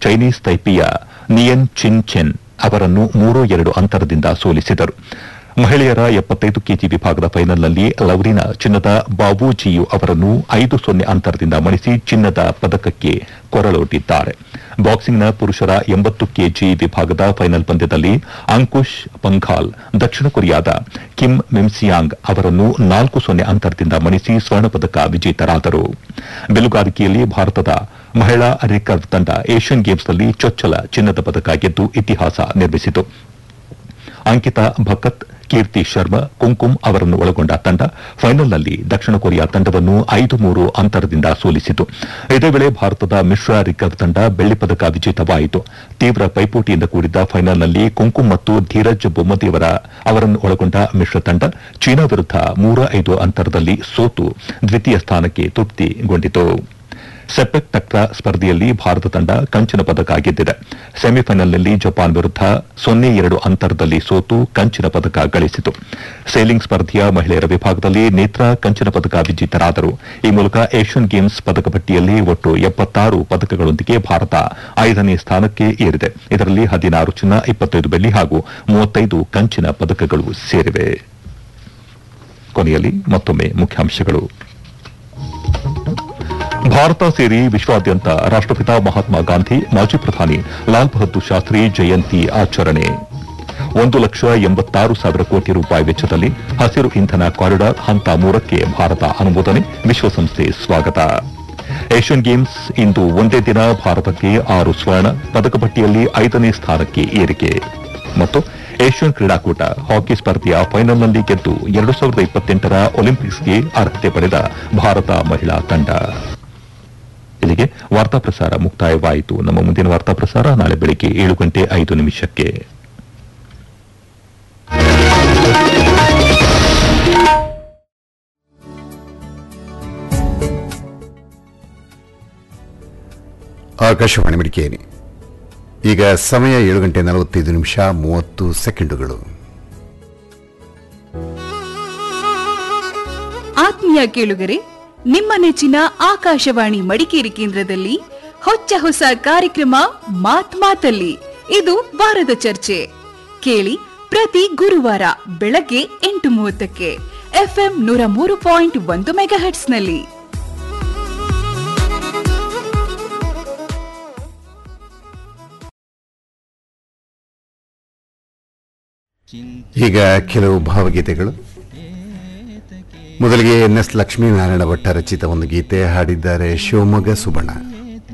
Chinese ತೈಪಿಯ ನಿಯನ್ ಚಿನ್ ಚೆನ್ ಅವರನ್ನು ಮೂರು ಎರಡು ಅಂತರದಿಂದ ಸೋಲಿಸಿದರು ಮಹಿಳೆಯರ ಎಪ್ಪತ್ತೈದು ಕೆಜಿ ವಿಭಾಗದ ಫೈನಲ್ನಲ್ಲಿ ಲವ್ರಿನಾ ಚಿನ್ನದ ಬಾಬೂಜಿಯು ಅವರನ್ನು ಐದು ಸೊನ್ನೆ ಅಂತರದಿಂದ ಮಣಿಸಿ ಚಿನ್ನದ ಪದಕಕ್ಕೆ ಕೊರಳೊಡ್ಡಿದ್ದಾರೆ ಬಾಕ್ಸಿಂಗ್ನ ಪುರುಷರ ಎಂಬತ್ತು ಕೆಜಿ ವಿಭಾಗದ ಫೈನಲ್ ಪಂದ್ಯದಲ್ಲಿ ಅಂಕುಶ್ ಪಂಘಾಲ್ ದಕ್ಷಿಣ ಕೊರಿಯಾದ ಕಿಮ್ ಮಿಮ್ಸಿಯಾಂಗ್ ಅವರನ್ನು ನಾಲ್ಕು ಸೊನ್ನೆ ಅಂತರದಿಂದ ಮಣಿಸಿ ಸ್ವರ್ಣ ಪದಕ ವಿಜೇತರಾದರು ಬಿಲ್ಲುಗಾರಿಕೆಯಲ್ಲಿ ಭಾರತದ ಮಹಿಳಾ ರಿಕರ್ವ್ ತಂಡ ಏಷ್ಯನ್ ಗೇಮ್ಸ್ನಲ್ಲಿ ಚೊಚ್ಚಲ ಚಿನ್ನದ ಪದಕ ಗೆದ್ದು ಇತಿಹಾಸ ನಿರ್ಮಿಸಿತು ಅಂಕಿತಾ ಭಕತ್ ಕೀರ್ತಿ ಶರ್ಮಾ ಕುಂಕುಮ್ ಅವರನ್ನು ಒಳಗೊಂಡ ತಂಡ ಫೈನಲ್ನಲ್ಲಿ ದಕ್ಷಿಣ ಕೊರಿಯಾ ತಂಡವನ್ನು ಐದು ಮೂರು ಅಂತರದಿಂದ ಸೋಲಿಸಿತು ಇದೇ ವೇಳೆ ಭಾರತದ ಮಿಶ್ರ ರಿಕರ್ವ್ ತಂಡ ಬೆಳ್ಳಿ ಪದಕ ವಿಜೇತವಾಯಿತು ತೀವ್ರ ಪೈಪೋಟಿಯಿಂದ ಕೂಡಿದ್ದ ಫೈನಲ್ನಲ್ಲಿ ಕುಂಕುಮ್ ಮತ್ತು ಧೀರಜ್ ಬೊಮ್ಮದಿಯವರ ಅವರನ್ನು ಒಳಗೊಂಡ ಮಿಶ್ರ ತಂಡ ಚೀನಾ ವಿರುದ್ಧ ಮೂರ ಐದು ಅಂತರದಲ್ಲಿ ಸೋತು ದ್ವಿತೀಯ ಸ್ಥಾನಕ್ಕೆ ತೃಪ್ತಿಗೊಂಡಿತು ಸೆಪೆಕ್ ಟಕ್ರಾ ಸ್ಪರ್ಧೆಯಲ್ಲಿ ಭಾರತ ತಂಡ ಕಂಚಿನ ಪದಕ ಗೆದ್ದಿದೆ ಸೆಮಿಫೈನಲ್ನಲ್ಲಿ ಜಪಾನ್ ವಿರುದ್ಧ ಸೊನ್ನೆ ಎರಡು ಅಂತರದಲ್ಲಿ ಸೋತು ಕಂಚಿನ ಪದಕ ಗಳಿಸಿತು ಸೇಲಿಂಗ್ ಸ್ಪರ್ಧೆಯ ಮಹಿಳೆಯರ ವಿಭಾಗದಲ್ಲಿ ನೇತ್ರಾ ಕಂಚಿನ ಪದಕ ವಿಜೇತರಾದರು ಈ ಮೂಲಕ ಏಷ್ಯನ್ ಗೇಮ್ಸ್ ಪದಕ ಪಟ್ಟಿಯಲ್ಲಿ ಒಟ್ಟು ಎಪ್ಪತ್ತಾರು ಪದಕಗಳೊಂದಿಗೆ ಭಾರತ ಐದನೇ ಸ್ಥಾನಕ್ಕೆ ಏರಿದೆ ಇದರಲ್ಲಿ ಹದಿನಾರು ಚಿನ್ನ ಇಪ್ಪತ್ತೈದು ಬೆಳ್ಳಿ ಹಾಗೂ ಮೂವತ್ತೈದು ಕಂಚಿನ ಪದಕಗಳು ಸೇರಿವೆ ಕೊನೆಯಲ್ಲಿ ಮತ್ತೊಮ್ಮೆ ಮುಖ್ಯಾಂಶಗಳು ಭಾರತ ಸೇರಿ ವಿಶ್ವಾದ್ಯಂತ ರಾಷ್ಟಪಿತ ಮಹಾತ್ಮ ಗಾಂಧಿ ಮಾಜಿ ಪ್ರಧಾನಿ ಲಾಲ್ ಬಹದ್ದೂರ್ ಶಾಸ್ತ್ರಿ ಜಯಂತಿ ಆಚರಣೆ ಒಂದು ಲಕ್ಷ ಎಂಬತ್ತಾರು ಸಾವಿರ ಕೋಟಿ ರೂಪಾಯಿ ವೆಚ್ಚದಲ್ಲಿ ಹಸಿರು ಇಂಧನ ಕಾರಿಡಾರ್ ಹಂತ ಮೂರಕ್ಕೆ ಭಾರತ ಅನುಮೋದನೆ ವಿಶ್ವಸಂಸ್ಥೆ ಸ್ವಾಗತ ಏಷ್ಯನ್ ಗೇಮ್ಸ್ ಇಂದು ಒಂದೇ ದಿನ ಭಾರತಕ್ಕೆ ಆರು ಸ್ವರ್ಣ ಪದಕ ಪಟ್ಟಿಯಲ್ಲಿ ಐದನೇ ಸ್ಥಾನಕ್ಕೆ ಏರಿಕೆ ಮತ್ತು ಏಷ್ಯನ್ ಕ್ರೀಡಾಕೂಟ ಹಾಕಿ ಸ್ಪರ್ಧೆಯ ಫೈನಲ್ನಲ್ಲಿ ಗೆದ್ದು ಎರಡು ಸಾವಿರದ ಇಪ್ಪತ್ತೆಂಟರ ಒಲಿಂಪಿಕ್ಸ್ಗೆ ಅರ್ಹತೆ ಪಡೆದ ಭಾರತ ಮಹಿಳಾ ತಂಡ ಇಲ್ಲಿಗೆ ವಾರ್ತಾ ಪ್ರಸಾರ ಮುಕ್ತಾಯವಾಯಿತು ನಮ್ಮ ಮುಂದಿನ ವಾರ್ತಾ ಪ್ರಸಾರ ನಾಳೆ ಬೆಳಿಗ್ಗೆ ಏಳು ಗಂಟೆ ಐದು ನಿಮಿಷಕ್ಕೆ ಆಕಾಶವಾಣಿ ಮಡಿಕೇರಿ ಈಗ ಸಮಯ ಏಳು ಗಂಟೆ ನಲವತ್ತೈದು ನಿಮಿಷ ಮೂವತ್ತು ಸೆಕೆಂಡುಗಳು ಆತ್ಮೀಯ ಕೇಳುಗರೆ ನಿಮ್ಮ ನೆಚ್ಚಿನ ಆಕಾಶವಾಣಿ ಮಡಿಕೇರಿ ಕೇಂದ್ರದಲ್ಲಿ ಹೊಚ್ಚ ಹೊಸ ಕಾರ್ಯಕ್ರಮ ಮಾತ್ ಮಾತಲ್ಲಿ ಇದು ವಾರದ ಚರ್ಚೆ ಕೇಳಿ ಪ್ರತಿ ಗುರುವಾರ ಬೆಳಗ್ಗೆ ಎಂಟು ಮೂವತ್ತಕ್ಕೆ ಎಫ್ಎಂ ನೂರ ಮೂರು ಪಾಯಿಂಟ್ ಒಂದು ಮೆಗಾ ನಲ್ಲಿ ಈಗ ಕೆಲವು ಭಾವಗೀತೆಗಳು ಮೊದಲಿಗೆ ಎನ್ ಎಸ್ ಲಕ್ಷ್ಮೀನಾರಾಯಣ ಭಟ್ಟ ರಚಿತ ಒಂದು ಗೀತೆ ಹಾಡಿದ್ದಾರೆ ಶಿವಮೊಗ್ಗ ಸುಬಣ